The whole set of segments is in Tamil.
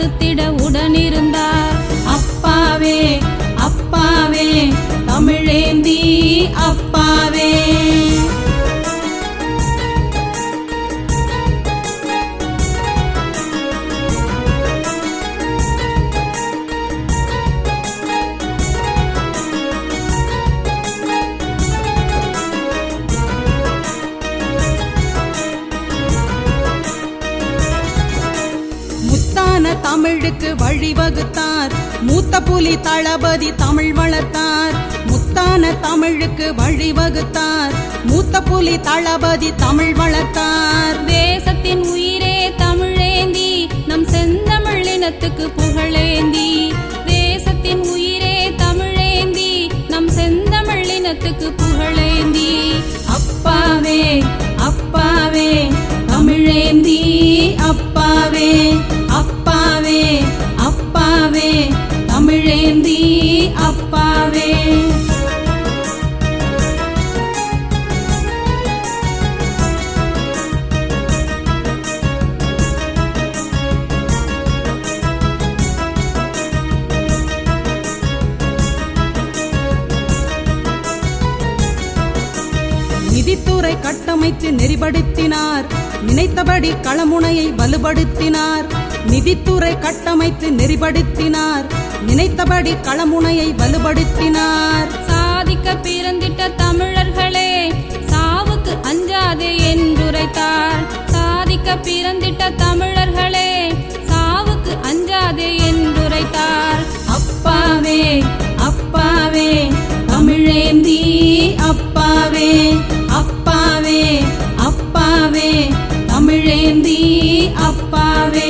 படுத்திட உடனிருந்தார் அப்பாவே அப்பாவே தமிழேந்தி அப்பாவே முத்தான தமிழுக்கு வழிவகுத்தார் மூத்த புலி தளபதி தமிழ் வளர்த்தார் முத்தான தமிழுக்கு வழிவகுத்தார் மூத்த புலி தளபதி தமிழ் வளர்த்தார் தேசத்தின் உயிரே தமிழேந்தி நம் செந்தமிழ் இனத்துக்கு புகழேந்தி தேசத்தின் உயிரே தமிழேந்தி நம் செந்தமிழ் இனத்துக்கு புகழேந்தி அப்பாவே அப்பாவே தமிழேந்தி அப்பாவே அப்பாவே அப்பாவே தமிழேந்தி அப்பாவே நிதித்துறை கட்டமைத்து நெறிப்படுத்தினார் நினைத்தபடி களமுனையை வலுப்படுத்தினார் நிதித்துறை கட்டமைத்து நெறிப்படுத்தினார் நினைத்தபடி களமுனையை வலுப்படுத்தினார் சாதிக்க பிறந்திட்ட தமிழர்களே சாவுக்கு அஞ்சாதே என்றுரைத்தார் சாதிக்க பிறந்திட்ட தமிழர்களே சாவுக்கு அஞ்சாதே என்றுரைத்தார் அப்பாவே அப்பாவே தமிழேந்தி அப்பாவே அப்பாவே அப்பாவே தமிழேந்தி அப்பாவே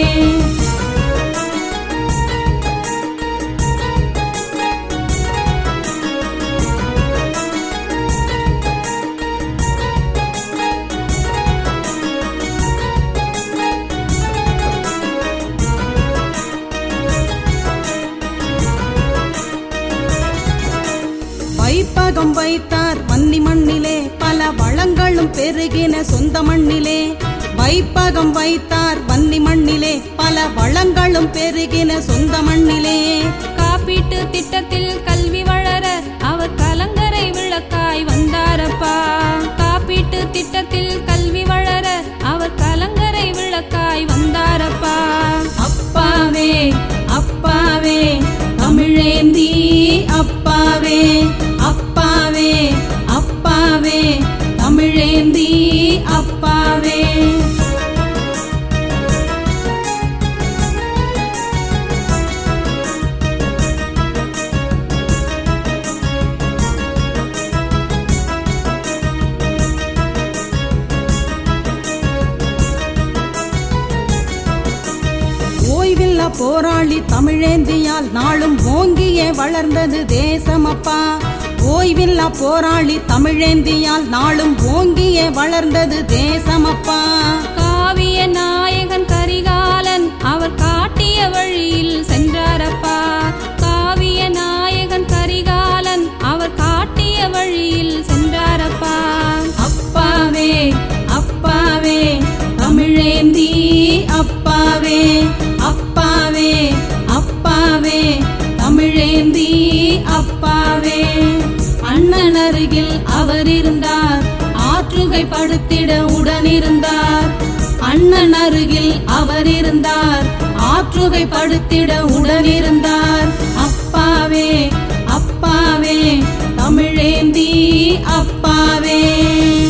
வைப்பகம் வைத்தார் வன்னி மண்ணிலே பல வளங்களும் பெருகின சொந்த மண்ணிலே வைப்பகம் வைத்தார் வன்னி மண்ணிலே பல வளங்களும் பெருகின சொந்த மண்ணிலே காப்பீட்டு திட்டத்தில் கல்வி வளர அவர் கலங்கரை விளக்காய் வந்தாரப்பா காப்பீட்டு திட்டத்தில் கல்வி வளர அவர் கலங்கரை விளக்காய் வந்தாரப்பா அப்பாவே அப்பாவே தமிழேந்தி அப்பாவே அப்பாவே அப்பாவே தமிழேந்தி அப்பாவே ஓய்வில்ல போராளி தமிழேந்தியால் நாளும் ஓங்கியே வளர்ந்தது தேசமப்பா ஓய்வில்ல போராளி தமிழேந்தியால் நாளும் ஓங்கியே வளர்ந்தது தேசமப்பா காவிய நாயகன் கரிகாலன் அவர் காட்டிய வழியில் சென்றாரப்பா காவிய நாயகன் கரிகாலன் அவர் காட்டிய வழியில் சென்றாரப்பா அப்பாவே அப்பாவே தமிழேந்தி அப்பாவே அப்பாவே அப்பாவே தமிழேந்தி அப்பாவே அண்ணன் அருகில் அவர் இருந்தார் ஆற்றுகை படுத்திட உடனிருந்தார் அண்ணன் அருகில் அவர் இருந்தார் ஆற்றுகை படுத்திட உடனிருந்தார் அப்பாவே அப்பாவே தமிழேந்தி அப்பாவே